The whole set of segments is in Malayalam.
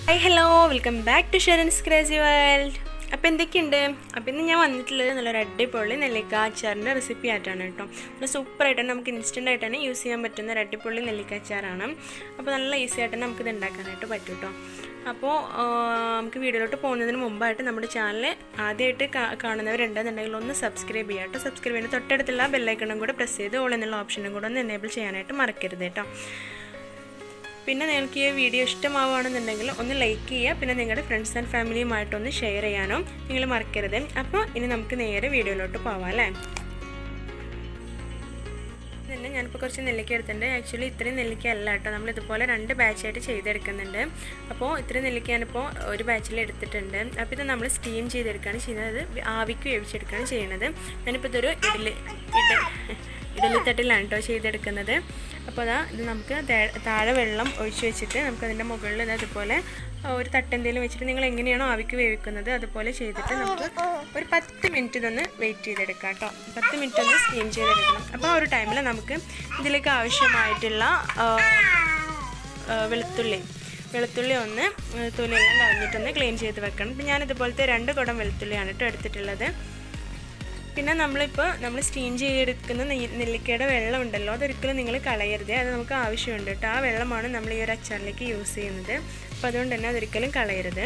Hi hello welcome back to ഷെറൻസ് ക്രേസി വേൾഡ് അപ്പോൾ എന്തൊക്കെയുണ്ട് അപ്പോൾ ഇന്ന് ഞാൻ വന്നിട്ടുള്ളത് നല്ലൊരു അടിപൊളി നെല്ലിക്ക അച്ചാറിൻ്റെ റെസിപ്പി ആയിട്ടാണ് കേട്ടോ നല്ല സൂപ്പറായിട്ടാണ് നമുക്ക് ഇൻസ്റ്റൻ്റ് ആയിട്ട് തന്നെ യൂസ് ചെയ്യാൻ പറ്റുന്ന ഒരു അടിപൊളി നെല്ലിക്ക അച്ചാറാണ് അപ്പോൾ നല്ല ഈസി ആയിട്ട് നമുക്ക് ഇത് ഉണ്ടാക്കാനായിട്ട് പറ്റും കേട്ടോ അപ്പോൾ ആ, നമുക്ക് വീഡിയോയിലോട്ട് പോകുന്നതിന് മുമ്പായിട്ട് നമ്മുടെ ചാനൽ ആദ്യമായിട്ട് കാ- കാണുന്നവരുണ്ടെന്നുണ്ടെങ്കിൽ ഒന്ന് സബ്സ്ക്രൈബ് ചെയ്യുക കേട്ടോ സബ്സ്ക്രൈബ് ചെയ്യുന്ന തൊട്ടടുത്തുള്ള ബെല്ലൈക്കണും കൂടെ പ്രസ് ചെയ്ത് ഓൾ എന്നുള്ള ഓപ്ഷനും കൂടെ ഒന്ന് എനേബിൾ ചെയ്യാനായിട്ട് മറക്കരുത് കേട്ടോ പിന്നെ നിങ്ങൾക്ക് ഈ വീഡിയോ ഇഷ്ടമാവുകയാണെന്നുണ്ടെങ്കിൽ ഒന്ന് ലൈക്ക് ചെയ്യുക പിന്നെ നിങ്ങളുടെ ഫ്രണ്ട്സ് ആൻഡ് ഫാമിലിയുമായിട്ടൊന്ന് ഷെയർ ചെയ്യാനും നിങ്ങൾ മറക്കരുത് അപ്പോൾ ഇനി നമുക്ക് നേരെ വീഡിയോയിലോട്ട് പോവാം അല്ലേ തന്നെ ഞാനിപ്പോൾ കുറച്ച് നെല്ലിക്ക എടുത്തിട്ടുണ്ട് ആക്ച്വലി ഇത്രയും നെല്ലിക്ക അല്ല കേട്ടോ നമ്മൾ ഇതുപോലെ രണ്ട് ബാച്ചായിട്ട് ചെയ്തെടുക്കുന്നുണ്ട് അപ്പോൾ ഇത്രയും നെല്ലിക്ക ഞാനിപ്പോൾ ഒരു ബാച്ചിൽ എടുത്തിട്ടുണ്ട് അപ്പോൾ ഇത് നമ്മൾ സ്റ്റീം ചെയ്തെടുക്കുകയാണ് ചെയ്യുന്നത് അത് ആവിക്ക് വേവിച്ചെടുക്കുകയാണ് ചെയ്യുന്നത് ഞാനിപ്പോൾ ഇതൊരു ഇഡലി ഇഡ ഇഡലിത്തട്ടിലാണ് കേട്ടോ ചെയ്തെടുക്കുന്നത് അപ്പോൾ അതാ ഇത് നമുക്ക് തേ- താഴെ വെള്ളം ഒഴിച്ച് വെച്ചിട്ട് നമുക്ക് അതിൻ്റെ മുകളിൽ ഇത് അതുപോലെ ഒരു തട്ടെന്തെങ്കിലും വെച്ചിട്ട് നിങ്ങൾ എങ്ങനെയാണോ ആവിക്ക് വേവിക്കുന്നത് അതുപോലെ ചെയ്തിട്ട് നമുക്ക് ഒരു പത്ത് മിനിറ്റ് ഇതൊന്ന് വെയിറ്റ് ചെയ്തെടുക്കാം കേട്ടോ പത്ത് മിനിറ്റ് ഒന്ന് സ്റ്റീം ചെയ്തെടുക്കണം അപ്പോൾ ആ ഒരു ടൈമിൽ നമുക്ക് ഇതിലേക്ക് ആവശ്യമായിട്ടുള്ള ആ, ആ, വെളുത്തുള്ളി വെളുത്തുള്ളി ഒന്ന് ആ, തൊലിയെല്ലാം കളഞ്ഞിട്ടൊന്ന് ക്ലീൻ ചെയ്ത് വെക്കണം ഇപ്പം ഞാൻ ഇതുപോലത്തെ രണ്ട് കുടം വെളുത്തുള്ളിയാണ് കേട്ടോ എടുത്തിട്ടുള്ളത് പിന്നെ നമ്മളിപ്പോൾ നമ്മൾ സ്റ്റീം ചെയ്തെടുക്കുന്ന നെയ്- നെല്ലിക്കയുടെ വെള്ളം ഉണ്ടല്ലോ അതൊരിക്കലും നിങ്ങൾ കളയരുത് അത് നമുക്ക് ആവശ്യമുണ്ട് കേട്ടോ ആ വെള്ളമാണ് നമ്മൾ ഈ ഒരു അച്ചാറിലേക്ക് യൂസ് ചെയ്യുന്നത് അപ്പോൾ അതുകൊണ്ട് തന്നെ അതൊരിക്കലും കളയരുത്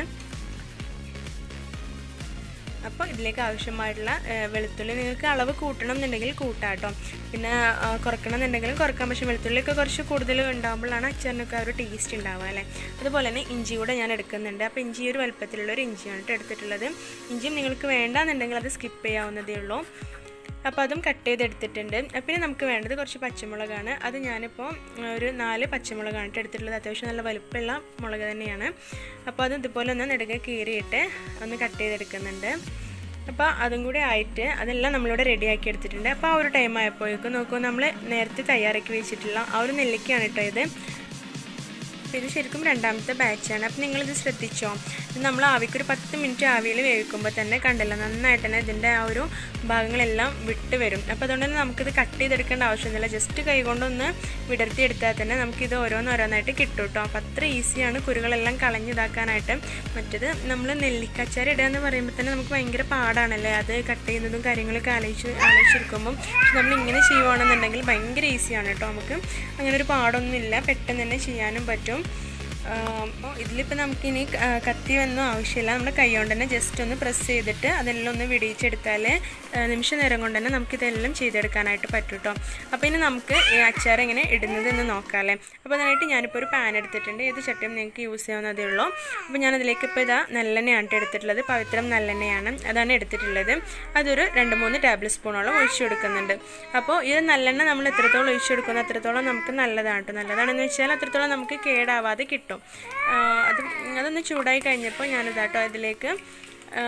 അപ്പോൾ ഇതിലേക്ക് ആവശ്യമായിട്ടുള്ള ഏ, വെളുത്തുള്ളി നിങ്ങൾക്ക് അളവ് കൂട്ടണം എന്നുണ്ടെങ്കിൽ കൂട്ടാം കേട്ടോ പിന്നെ ആ, കുറക്കണം എന്നുണ്ടെങ്കിലും കുറക്കാം പക്ഷേ വെളുത്തുള്ളിയൊക്കെ കുറച്ച് കൂടുതൽ ഉണ്ടാകുമ്പോഴാണ് അച്ചാറിനൊക്കെ ആ ഒരു ടേസ്റ്റ് ഉണ്ടാവുക അല്ലേ അതുപോലെ തന്നെ ഇഞ്ചി കൂടെ ഞാൻ എടുക്കുന്നുണ്ട് അപ്പോൾ ഇഞ്ചി ഒരു വലുപ്പത്തിലുള്ള ഒരു ഇഞ്ചിയാണ് കേട്ടോ എടുത്തിട്ടുള്ളത് ഇഞ്ചിയും നിങ്ങൾക്ക് വേണ്ടാന്നുണ്ടെങ്കിൽ അത് സ്കിപ്പ് ചെയ്യാവുന്നതേ ഉള്ളൂ അപ്പോൾ അതും കട്ട് ചെയ്തെടുത്തിട്ടുണ്ട് അപ്പോൾ പിന്നെ നമുക്ക് വേണ്ടത് കുറച്ച് പച്ചമുളകാണ് അത് ഞാനിപ്പോൾ ആ, ഒരു നാല് പച്ചമുളകാണ് കേട്ടോ എടുത്തിട്ടുള്ളത് അത്യാവശ്യം നല്ല വലുപ്പമുള്ള മുളക് തന്നെയാണ് അപ്പോൾ അത് ഇതുപോലെ ഒന്ന് നെടുകെ കീറിയിട്ട് ഒന്ന് കട്ട് ചെയ്തെടുക്കുന്നുണ്ട് അപ്പോൾ അതും കൂടി ആയിട്ട് അതെല്ലാം നമ്മളിവിടെ റെഡിയാക്കി എടുത്തിട്ടുണ്ട് അപ്പോൾ ആ ഒരു ടൈം ആയപ്പോഴേക്കും നോക്കൂ നമ്മൾ നേരത്തെ തയ്യാറാക്കി വെച്ചിട്ടുള്ള ആ ഒരു നെല്ലിക്കയാണ് കേട്ടോ ഇത് അപ്പോൾ ഇത് ശരിക്കും രണ്ടാമത്തെ ബാച്ചാണ് അപ്പോൾ നിങ്ങളിത് ശ്രദ്ധിച്ചോ ഇത് നമ്മൾ ആവിക്ക് ഒരു പത്ത് മിനിറ്റ് ആവിയിൽ വേവിക്കുമ്പോൾ തന്നെ കണ്ടല്ലോ നന്നായിട്ട് തന്നെ ഇതിൻ്റെ ആ ഒരു ഭാഗങ്ങളെല്ലാം വിട്ട് വരും അപ്പോൾ അതുകൊണ്ട് തന്നെ നമുക്കിത് കട്ട് ചെയ്തെടുക്കേണ്ട ആവശ്യമൊന്നുമില്ല ജസ്റ്റ് കൈ കൊണ്ടൊന്ന് വിടർത്തി എടുത്താൽ തന്നെ നമുക്കിത് ഓരോന്നോരോന്നായിട്ട് കിട്ടും കേട്ടോ അപ്പോൾ അത്ര ഈസിയാണ് കുരുകളെല്ലാം കളഞ്ഞിതാക്കാനായിട്ട് മറ്റേത് നമ്മൾ നെല്ലിക്കച്ചാർ ഇടുക എന്ന് പറയുമ്പോൾ തന്നെ നമുക്ക് ഭയങ്കര പാടാണല്ലേ അത് കട്ട് ചെയ്യുന്നതും കാര്യങ്ങളൊക്കെ ആലോചിച്ച് ആലോചിച്ചിരിക്കുമ്പം പക്ഷെ നമ്മൾ ഇങ്ങനെ ചെയ്യുവാണെന്നുണ്ടെങ്കിൽ ഭയങ്കര ഈസിയാണ് കേട്ടോ നമുക്ക് അങ്ങനെ ഒരു പാടൊന്നുമില്ല പെട്ടെന്ന് തന്നെ ചെയ്യാനും പറ്റും അപ്പോൾ ഇതിലിപ്പോൾ നമുക്കിനി ആ, കത്തി ഒന്നും ആവശ്യമില്ല നമ്മുടെ കൈ കൊണ്ട് തന്നെ ജസ്റ്റ് ഒന്ന് പ്രസ് ചെയ്തിട്ട് അതെല്ലാം ഒന്ന് വിടിയിച്ചെടുത്താൽ ആ, നിമിഷ നേരം കൊണ്ട് തന്നെ നമുക്കിതെല്ലാം ചെയ്തെടുക്കാനായിട്ട് പറ്റും കേട്ടോ അപ്പോൾ ഇനി നമുക്ക് ഈ അച്ചാർ എങ്ങനെ ഇടുന്നത് എന്ന് നോക്കാമല്ലേ അപ്പോൾ അതിനായിട്ട് ഞാനിപ്പോൾ ഒരു പാൻ എടുത്തിട്ടുണ്ട് ഏത് ചട്ടിയും നിങ്ങൾക്ക് യൂസ് ചെയ്യാവുന്നതേ ഉള്ളൂ അപ്പോൾ ഞാനതിലേക്ക് ഇപ്പോൾ ഇതാ നല്ലെണ്ണയാണ് കേട്ടോ എടുത്തിട്ടുള്ളത് പവിത്രം നല്ലെണ്ണയാണ് അതാണ് എടുത്തിട്ടുള്ളത് അതൊരു രണ്ട് മൂന്ന് ടേബിൾ സ്പൂണോളം ഒഴിച്ചു കൊടുക്കുന്നുണ്ട് അപ്പോൾ ഇത് നല്ലെണ്ണ നമ്മൾ എത്രത്തോളം ഒഴിച്ചു കൊടുക്കുന്നു അത്രത്തോളം നമുക്ക് നല്ലതാണ് കേട്ടോ നല്ലതാണെന്ന് വെച്ചാൽ അത്രത്തോളം നമുക്ക് കേടാവാതെ കിട്ടും ആ, അത് അതൊന്ന് ചൂടായി കഴിഞ്ഞപ്പോൾ ഞാനിതാട്ടോ അതിലേക്ക് ആ,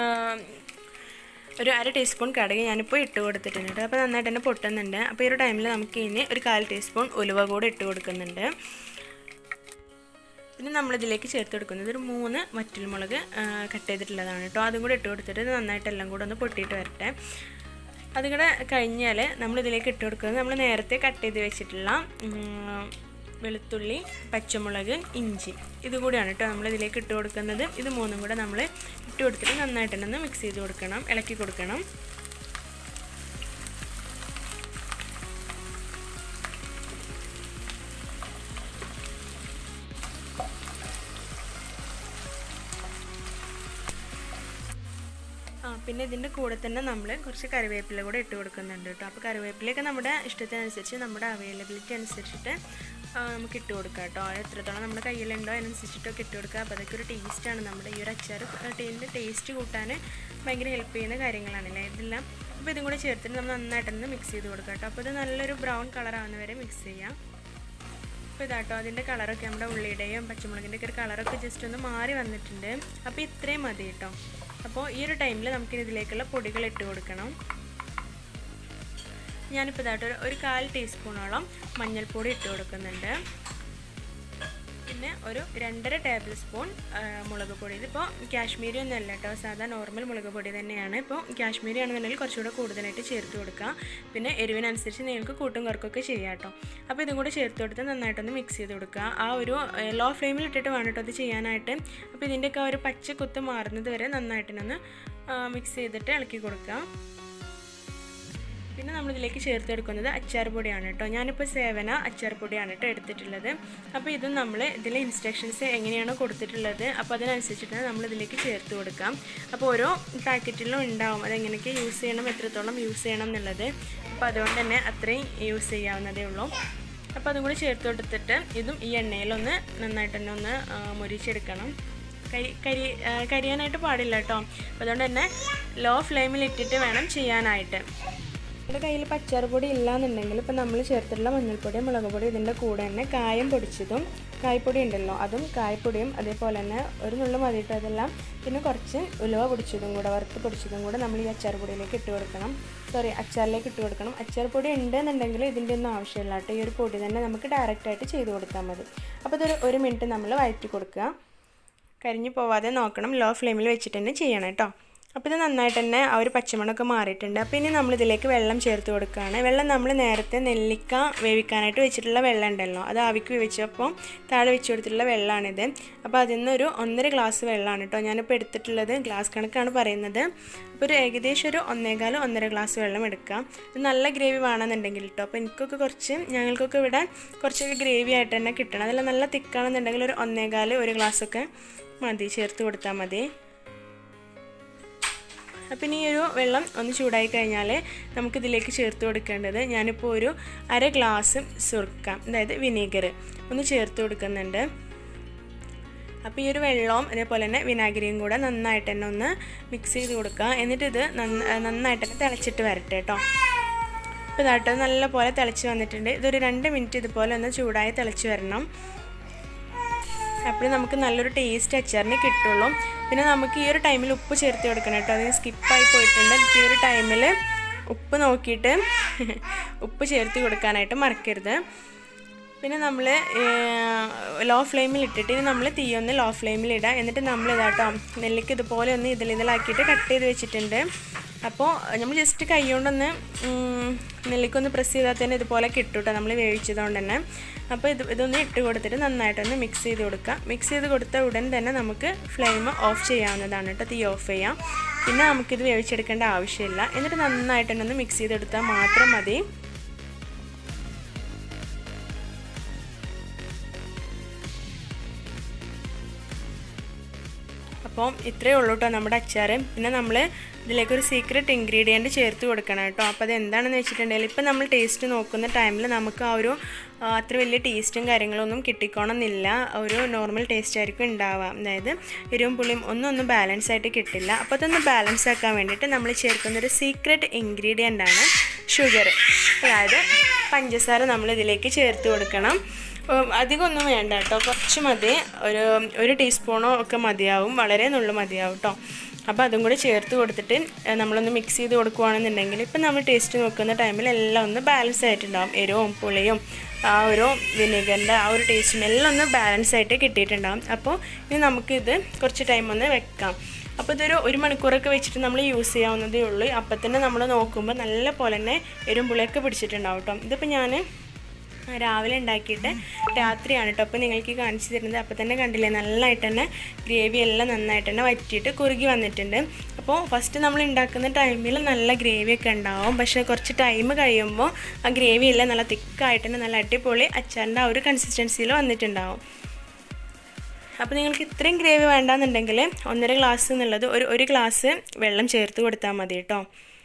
ഒരു അര ടീസ്പൂൺ കടുക് ഞാനിപ്പോൾ ഇട്ട് കൊടുത്തിട്ടുണ്ട് കേട്ടോ. അപ്പോൾ നന്നായിട്ട് തന്നെ പൊട്ടുന്നുണ്ട് അപ്പോൾ ഈ ഒരു ടൈമിൽ നമുക്ക് ഇനി ഒരു കാൽ ടീസ്പൂൺ ഉലുവ കൂടെ ഇട്ട് കൊടുക്കുന്നുണ്ട് പിന്നെ നമ്മളിതിലേക്ക് ചേർത്ത് കൊടുക്കുന്നത് ഒരു മൂന്ന് വറ്റൽമുളക് കട്ട് ചെയ്തിട്ടുള്ളതാണ് കേട്ടോ അതും കൂടെ ഇട്ട് കൊടുത്തിട്ട് ഇത് നന്നായിട്ട് എല്ലാം കൂടെ ഒന്ന് പൊട്ടിയിട്ട് വരട്ടെ അതും കൂടെ കഴിഞ്ഞാൽ നമ്മളിതിലേക്ക് ഇട്ട് കൊടുക്കുന്നത് നമ്മൾ നേരത്തെ കട്ട് ചെയ്ത് വെച്ചിട്ടുള്ള ഉം, വെളുത്തുള്ളി പച്ചമുളക് ഇഞ്ചി ഇതുകൂടിയാണ് കേട്ടോ നമ്മളിതിലേക്ക് ഇട്ട് കൊടുക്കുന്നത് ഇത് മൂന്നും കൂടെ നമ്മൾ ഇട്ട് കൊടുത്തിട്ട് നന്നായിട്ട് തന്നെ ഒന്ന് മിക്സ് ചെയ്ത് കൊടുക്കണം ഇളക്കി കൊടുക്കണം ആ പിന്നെ ഇതിൻ്റെ കൂടെ തന്നെ നമ്മൾ കുറച്ച് കറിവേപ്പില കൂടെ ഇട്ട് കൊടുക്കുന്നുണ്ട് കേട്ടോ അപ്പോൾ കറിവേപ്പിലയൊക്കെ നമ്മുടെ ഇഷ്ടത്തിനനുസരിച്ച് നമ്മുടെ അവൈലബിലിറ്റി അനുസരിച്ചിട്ട് ആ, നമുക്ക് ഇട്ട് കൊടുക്കാം കേട്ടോ അത് എത്രത്തോളം നമ്മുടെ കയ്യിലുണ്ടോ അതിനനുസരിച്ചിട്ടൊക്കെ ഇട്ട് കൊടുക്കുക അപ്പോൾ അതൊക്കെ ഒരു ടേസ്റ്റാണ് നമ്മുടെ ഈ ഒരു അച്ചാർ ടീൻ്റെ ടേസ്റ്റ് കൂട്ടാൻ ഭയങ്കര ഹെൽപ്പ് ചെയ്യുന്ന കാര്യങ്ങളാണല്ലേ ഇതെല്ലാം അപ്പോൾ ഇതും കൂടെ ചേർത്തിട്ട് നമ്മൾ നന്നായിട്ടൊന്ന് മിക്സ് ചെയ്ത് കൊടുക്കാം കേട്ടോ അപ്പോൾ ഇത് നല്ലൊരു ബ്രൗൺ കളർ ആവുന്ന വരെ മിക്സ് ചെയ്യാം അപ്പോൾ ഇതാട്ടോ അതിൻ്റെ കളറൊക്കെ നമ്മുടെ ഉള്ളിയുടെയും പച്ചമുളകിൻ്റെ ഒക്കെ ഒരു കളറൊക്കെ ജസ്റ്റ് ഒന്ന് മാറി വന്നിട്ടുണ്ട് അപ്പോൾ ഇത്രയും മതി കേട്ടോ അപ്പോൾ ഈ ഒരു ടൈമിൽ നമുക്കിനി ഇതിലേക്കുള്ള പൊടികൾ ഇട്ട് കൊടുക്കണം ഞാനിപ്പോൾ ഇതായിട്ട് ഒരു ഒരു കാൽ ടീസ്പൂണോളം മഞ്ഞൾപ്പൊടി ഇട്ട് കൊടുക്കുന്നുണ്ട് പിന്നെ ഒരു രണ്ടര ടേബിൾ സ്പൂൺ ആ, മുളക് പൊടി ഇതിപ്പോൾ കാശ്മീരി ഒന്നും അല്ല കേട്ടോ സാധാ നോർമൽ മുളക് പൊടി തന്നെയാണ് ഇപ്പോൾ കാശ്മീരി ആണെന്നുണ്ടെങ്കിൽ കുറച്ചുകൂടെ കൂടുതലായിട്ട് ചേർത്ത് കൊടുക്കുക പിന്നെ എരിവിനനുസരിച്ച് നിങ്ങൾക്ക് കൂട്ടും കുറക്കൊക്കെ ചെയ്യാം കേട്ടോ അപ്പോൾ ഇതും കൂടെ ചേർത്ത് കൊടുത്ത് നന്നായിട്ടൊന്ന് മിക്സ് ചെയ്ത് കൊടുക്കുക ആ ഒരു ലോ ഫ്ലെയിമിൽ ഇട്ടിട്ട് വേണം കേട്ടോ അത് ചെയ്യാനായിട്ട് അപ്പോൾ ഇതിൻ്റെയൊക്കെ ആ ഒരു പച്ച കുത്ത് മാറുന്നത് വരെ നന്നായിട്ടൊന്ന് മിക്സ് ചെയ്തിട്ട് ഇളക്കി കൊടുക്കുക പിന്നെ നമ്മളിതിലേക്ക് ചേർത്ത് എടുക്കുന്നത് അച്ചാർ പൊടിയാണ് കേട്ടോ ഞാനിപ്പോൾ സേവന അച്ചാർ പൊടിയാണ് കേട്ടോ എടുത്തിട്ടുള്ളത് അപ്പോൾ ഇതും നമ്മൾ ഇതിലെ ഇൻസ്ട്രക്ഷൻസ് എങ്ങനെയാണോ കൊടുത്തിട്ടുള്ളത് അപ്പോൾ അതിനനുസരിച്ചിട്ട് നമ്മൾ ഇതിലേക്ക് ചേർത്ത് കൊടുക്കാം അപ്പോൾ ഓരോ പാക്കറ്റിലും ഉണ്ടാവും അതെങ്ങനെയൊക്കെ യൂസ് ചെയ്യണം എത്രത്തോളം യൂസ് ചെയ്യണം എന്നുള്ളത് അപ്പോൾ അതുകൊണ്ട് തന്നെ അത്രയും യൂസ് ചെയ്യാവുന്നതേ ഉള്ളൂ അപ്പോൾ അതും കൂടി ചേർത്ത് കൊടുത്തിട്ട് ഇതും ഈ എണ്ണയിലൊന്ന് നന്നായിട്ട് തന്നെ ഒന്ന് ആ, മൊരിച്ചെടുക്കണം കരി കരി ആ, കരിയാനായിട്ട് പാടില്ല കേട്ടോ അപ്പോൾ അതുകൊണ്ട് തന്നെ ലോ ഫ്ലെയിമിൽ ഇട്ടിട്ട് വേണം ചെയ്യാനായിട്ട് നമ്മുടെ കയ്യിൽ പച്ചാറ് പൊടി ഇല്ലാന്നുണ്ടെങ്കിൽ ഇപ്പം നമ്മൾ ചേർത്തിട്ടുള്ള മഞ്ഞൾപ്പൊടി മുളക് പൊടി ഇതിൻ്റെ കൂടെ തന്നെ കായം പൊടിച്ചതും കായ്പ്പൊടി ഉണ്ടല്ലോ അതും കായ്പ്പൊടിയും അതേപോലെ തന്നെ ഒരു നുള്ളു മതിയിട്ട് അതെല്ലാം പിന്നെ കുറച്ച് ഉലുവ പൊടിച്ചതും കൂടെ വറുത്ത് പൊടിച്ചതും കൂടെ നമ്മൾ ഈ അച്ചാർ പൊടിയിലേക്ക് ഇട്ട് കൊടുക്കണം സോറി അച്ചാറിലേക്ക് ഇട്ട് കൊടുക്കണം അച്ചാർ പൊടി ഉണ്ടെന്നുണ്ടെങ്കിൽ ഇതിൻ്റെ ഒന്നും ആവശ്യമില്ല കേട്ടോ ഈ ഒരു പൊടി തന്നെ നമുക്ക് ഡയറക്റ്റായിട്ട് ചെയ്ത് കൊടുത്താൽ മതി അപ്പോൾ ഇതൊരു ഒരു മിനിറ്റ് നമ്മൾ വഴറ്റി കൊടുക്കുക കരിഞ്ഞു പോവാതെ നോക്കണം ലോ ഫ്ലെയിമിൽ വെച്ചിട്ട് തന്നെ ചെയ്യണം കേട്ടോ അപ്പോൾ ഇത് നന്നായിട്ട് തന്നെ ആ ഒരു പച്ചമണമൊക്കെ മാറിയിട്ടുണ്ട് അപ്പോൾ ഇനി നമ്മൾ ഇതിലേക്ക് വെള്ളം ചേർത്ത് കൊടുക്കുകയാണ് വെള്ളം നമ്മൾ നേരത്തെ നെല്ലിക്ക വേവിക്കാനായിട്ട് വെച്ചിട്ടുള്ള വെള്ളം ഉണ്ടല്ലോ അത് ആവിക്ക് വേവിച്ചപ്പോൾ താഴെ വെച്ച് കൊടുത്തിട്ടുള്ള വെള്ളമാണിത് അപ്പോൾ അതിൽ നിന്നൊരു ഒന്നര ഗ്ലാസ് വെള്ളമാണ് കേട്ടോ ഞാനിപ്പോൾ എടുത്തിട്ടുള്ളത് ഗ്ലാസ് കണക്കാണ് പറയുന്നത് അപ്പോൾ ഒരു ഏകദേശം ഒരു ഒന്നേകാലം ഒന്നര ഗ്ലാസ് വെള്ളം എടുക്കാം ഇത് നല്ല ഗ്രേവി വേണമെന്നുണ്ടെങ്കിൽ കേട്ടോ അപ്പോൾ എനിക്കൊക്കെ കുറച്ച് ഞങ്ങൾക്കൊക്കെ ഇവിടെ കുറച്ചൊക്കെ ഗ്രേവി ആയിട്ട് തന്നെ കിട്ടണം അതെല്ലാം നല്ല തിക്കാണെന്നുണ്ടെങ്കിൽ ഒരു ഒന്നേകാല് ഒരു ഗ്ലാസ്സൊക്കെ മതി ചേർത്ത് കൊടുത്താൽ മതി അപ്പം ഇനി ഈ ഒരു വെള്ളം ഒന്ന് ചൂടായി കഴിഞ്ഞാൽ നമുക്കിതിലേക്ക് ചേർത്ത് കൊടുക്കേണ്ടത് ഞാനിപ്പോൾ ഒരു അര ഗ്ലാസ് സുർക്ക അതായത് വിനീഗർ ഒന്ന് ചേർത്ത് കൊടുക്കുന്നുണ്ട് അപ്പോൾ ഈ ഒരു വെള്ളവും അതേപോലെ തന്നെ വിനാഗിരിയും കൂടെ നന്നായിട്ട് തന്നെ ഒന്ന് മിക്സ് ചെയ്ത് കൊടുക്കുക എന്നിട്ട് ഇത് നന്ന നന്നായിട്ട് തന്നെ തിളച്ചിട്ട് വരട്ടെ കേട്ടോ അപ്പോൾ ഇതായിട്ട് നല്ല പോലെ തിളച്ച് വന്നിട്ടുണ്ട് ഇതൊരു രണ്ട് മിനിറ്റ് ഇതുപോലെ ഒന്ന് ചൂടായി തിളച്ച് വരണം അപ്പോൾ നമുക്ക് നല്ലൊരു ടേസ്റ്റ് അച്ചാറിന് കിട്ടുള്ളൂ പിന്നെ നമുക്ക് ഈ ഒരു ടൈമിൽ ഉപ്പ് ചേർത്ത് കൊടുക്കണം കേട്ടോ അത് സ്കിപ്പായി പോയിട്ടുണ്ട് ഈ ഒരു ടൈമിൽ ഉപ്പ് നോക്കിയിട്ട് ഉപ്പ് ചേർത്ത് കൊടുക്കാനായിട്ട് മറക്കരുത് പിന്നെ നമ്മൾ ലോ ഫ്ലെയിമിൽ ഇട്ടിട്ട് ഇനി നമ്മൾ തീയൊന്ന് ലോ ഫ്ലെയിമിൽ ഇടുക എന്നിട്ട് നമ്മൾ ഇതാട്ടോ നെല്ലിക്ക് ഇതുപോലെ ഒന്ന് ഇതിൽ ഇതിലാക്കിയിട്ട് കട്ട് ചെയ്ത് വെച്ചിട്ടുണ്ട് അപ്പോൾ നമ്മൾ ജസ്റ്റ് കൈ കൊണ്ടൊന്ന് നെല്ലിക്കൊന്ന് പ്രസ് ചെയ്താൽ തന്നെ ഇതുപോലെ കിട്ടും കേട്ടോ നമ്മൾ വേവിച്ചതുകൊണ്ട് തന്നെ അപ്പോൾ ഇത് ഇതൊന്ന് ഇട്ട് കൊടുത്തിട്ട് നന്നായിട്ടൊന്ന് മിക്സ് ചെയ്ത് കൊടുക്കുക മിക്സ് ചെയ്ത് കൊടുത്ത ഉടൻ തന്നെ നമുക്ക് ഫ്ലെയിം ഓഫ് ചെയ്യാവുന്നതാണ് കേട്ടോ തീ ഓഫ് ചെയ്യാം പിന്നെ നമുക്കിത് വേവിച്ചെടുക്കേണ്ട ആവശ്യമില്ല എന്നിട്ട് നന്നായിട്ട് തന്നെ ഒന്ന് മിക്സ് ചെയ്തെടുത്താൽ മാത്രം മതി അപ്പോൾ ഇത്രയേ ഉള്ളൂ കേട്ടോ നമ്മുടെ അച്ചാർ പിന്നെ നമ്മൾ ഇതിലേക്ക് ഒരു സീക്രട്ട് ഇൻഗ്രീഡിയൻറ്റ് ചേർത്ത് കൊടുക്കണം കേട്ടോ അപ്പോൾ അത് എന്താണെന്ന് വെച്ചിട്ടുണ്ടെങ്കിൽ ഇപ്പം നമ്മൾ ടേസ്റ്റ് നോക്കുന്ന ടൈമിൽ നമുക്ക് ആ ഒരു ആ, അത്ര വലിയ ടേസ്റ്റും കാര്യങ്ങളൊന്നും കിട്ടിക്കോണമെന്നില്ല ഒരു നോർമൽ ടേസ്റ്റ് ആയിരിക്കും ഉണ്ടാവുക അതായത് എരിവും പുളിയും ഒന്നും ഒന്നും ബാലൻസ് ആയിട്ട് കിട്ടില്ല അപ്പോൾ അതൊന്ന് ബാലൻസ് ആക്കാൻ വേണ്ടിയിട്ട് നമ്മൾ ചേർക്കുന്ന ഒരു സീക്രട്ട് ഇൻഗ്രീഡിയൻ്റ് ആണ് ഷുഗർ അതായത് പഞ്ചസാര നമ്മൾ ഇതിലേക്ക് ചേർത്ത് കൊടുക്കണം ഉം, അധികമൊന്നും വേണ്ട കേട്ടോ കുറച്ച് മതി ഒരു ഒരു ടീസ്പൂണോ ഒക്കെ മതിയാവും വളരെ നുള്ളു മതിയാവും കേട്ടോ അപ്പോൾ അതും കൂടി ചേർത്ത് കൊടുത്തിട്ട് ഏഹ്, നമ്മളൊന്ന് മിക്സ് ചെയ്ത് കൊടുക്കുകയാണെന്നുണ്ടെങ്കിൽ ഇപ്പം നമ്മൾ ടേസ്റ്റ് നോക്കുന്ന ടൈമിൽ എല്ലാം ഒന്ന് ബാലൻസ് ആയിട്ടുണ്ടാവും എരിവും പുളിയും ആ ഒരു വിനീഗറിൻ്റെ ആ ഒരു ടേസ്റ്റും എല്ലാം ഒന്ന് ബാലൻസ് ആയിട്ട് കിട്ടിയിട്ടുണ്ടാവും അപ്പോൾ ഇനി നമുക്കിത് കുറച്ച് ടൈം ഒന്ന് വെക്കാം അപ്പോൾ ഇതൊരു ഒരു മണിക്കൂറൊക്കെ വെച്ചിട്ട് നമ്മൾ യൂസ് ചെയ്യാവുന്നതേ ഉള്ളൂ അപ്പം തന്നെ നമ്മൾ നോക്കുമ്പോൾ നല്ല പോലെ തന്നെ എരും പുളിയൊക്കെ പിടിച്ചിട്ടുണ്ടാവും കേട്ടോ ഇതിപ്പോൾ ഞാൻ രാവിലെ ഉണ്ടാക്കിയിട്ട് രാത്രിയാണ് കേട്ടോ അപ്പോൾ നിങ്ങൾക്ക് ഈ കാണിച്ചു തരുന്നത് അപ്പോൾ തന്നെ കണ്ടില്ലേ നല്ലതായിട്ട് തന്നെ ഗ്രേവി എല്ലാം നന്നായിട്ട് തന്നെ വറ്റിയിട്ട് കുറുകി വന്നിട്ടുണ്ട് അപ്പോൾ ഫസ്റ്റ് നമ്മൾ ഉണ്ടാക്കുന്ന ടൈമിൽ നല്ല ഗ്രേവി ഒക്കെ ഉണ്ടാവും പക്ഷേ കുറച്ച് ടൈം കഴിയുമ്പോൾ ആ ഗ്രേവി എല്ലാം നല്ല തിക്കായിട്ട് തന്നെ നല്ല അടിപൊളി അച്ചാറിൻ്റെ ആ ഒരു കൺസിസ്റ്റൻസിയിൽ വന്നിട്ടുണ്ടാവും അപ്പോൾ നിങ്ങൾക്ക് ഇത്രയും ഗ്രേവി വേണ്ടാന്നുണ്ടെങ്കിൽ ഒന്നര ഗ്ലാസ് എന്നുള്ളത് ഒരു ഒരു ഗ്ലാസ് വെള്ളം ചേർത്ത് കൊടുത്താൽ മതി കേട്ടോ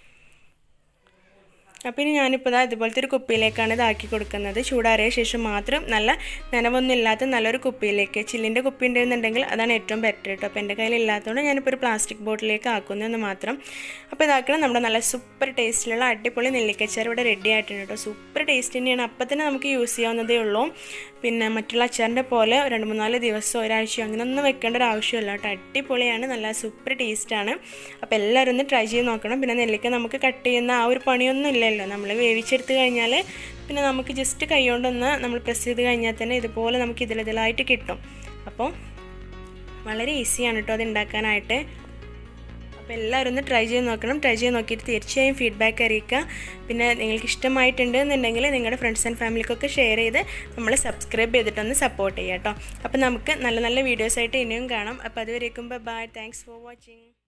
അപ്പോൾ ഇനി ഞാനിപ്പോൾ ഇതാ ഇതുപോലത്തെ ഒരു കുപ്പിയിലേക്കാണ് ഇതാക്കി കൊടുക്കുന്നത് ചൂടാറിയ ശേഷം മാത്രം നല്ല നനവൊന്നും ഇല്ലാത്ത നല്ലൊരു കുപ്പിയിലേക്ക് ചില്ലിൻ്റെ കുപ്പി ഉണ്ടെന്നുണ്ടെങ്കിൽ അതാണ് ഏറ്റവും ബെറ്റർ കേട്ടോ അപ്പോൾ എൻ്റെ കയ്യിൽ ഇല്ലാത്തതുകൊണ്ട് ഞാനിപ്പോൾ ഒരു പ്ലാസ്റ്റിക് ബോട്ടിലേക്ക് ആക്കുന്നതെന്ന് മാത്രം അപ്പോൾ ഇതാക്കണം നമ്മുടെ നല്ല സൂപ്പർ ടേസ്റ്റിലുള്ള അടിപൊളി നെല്ലിക്കച്ചാർ ഇവിടെ റെഡി ആയിട്ടുണ്ട് കേട്ടോ സൂപ്പർ ടേസ്റ്റ് തന്നെയാണ് അപ്പം തന്നെ നമുക്ക് യൂസ് ചെയ്യാവുന്നതേ ഉള്ളൂ പിന്നെ മറ്റുള്ള അച്ചാറിൻ്റെ പോലെ രണ്ട് മൂന്നാല് ദിവസം ഒരാഴ്ചയോ അങ്ങനെയൊന്നും വെക്കേണ്ട ഒരു ആവശ്യമില്ല കേട്ടോ അടിപൊളിയാണ് നല്ല സൂപ്പർ ടേസ്റ്റാണ് അപ്പോൾ എല്ലാവരും ഒന്ന് ട്രൈ ചെയ്ത് നോക്കണം പിന്നെ നെല്ലിക്ക നമുക്ക് കട്ട് ചെയ്യുന്ന ആ ഒരു പണിയൊന്നും ഇല്ല മനസ്സിലായല്ലോ നമ്മൾ വേവിച്ചെടുത്ത് കഴിഞ്ഞാൽ പിന്നെ നമുക്ക് ജസ്റ്റ് കൈ കൊണ്ടൊന്ന് നമ്മൾ പ്രസ് ചെയ്ത് കഴിഞ്ഞാൽ തന്നെ ഇതുപോലെ നമുക്ക് ഇതിലിതിലായിട്ട് കിട്ടും അപ്പോൾ വളരെ ഈസിയാണ് കേട്ടോ അത് ഉണ്ടാക്കാനായിട്ട് അപ്പോൾ എല്ലാവരും ഒന്ന് ട്രൈ ചെയ്ത് നോക്കണം ട്രൈ ചെയ്ത് നോക്കിയിട്ട് തീർച്ചയായും ഫീഡ്ബാക്ക് അറിയിക്കുക പിന്നെ നിങ്ങൾക്ക് ഇഷ്ടമായിട്ടുണ്ട് എന്നുണ്ടെങ്കിൽ നിങ്ങളുടെ ഫ്രണ്ട്സ് ആൻഡ് ഫാമിലിക്കൊക്കെ ഷെയർ ചെയ്ത് നമ്മൾ സബ്സ്ക്രൈബ് ചെയ്തിട്ടൊന്ന് സപ്പോർട്ട് ചെയ്യുക കേട്ടോ അപ്പോൾ നമുക്ക് നല്ല നല്ല വീഡിയോസായിട്ട് ഇനിയും കാണാം അപ്പോൾ അതുവരേക്കും ബൈ താങ്ക്സ് ഫോർ വാച്ചിങ്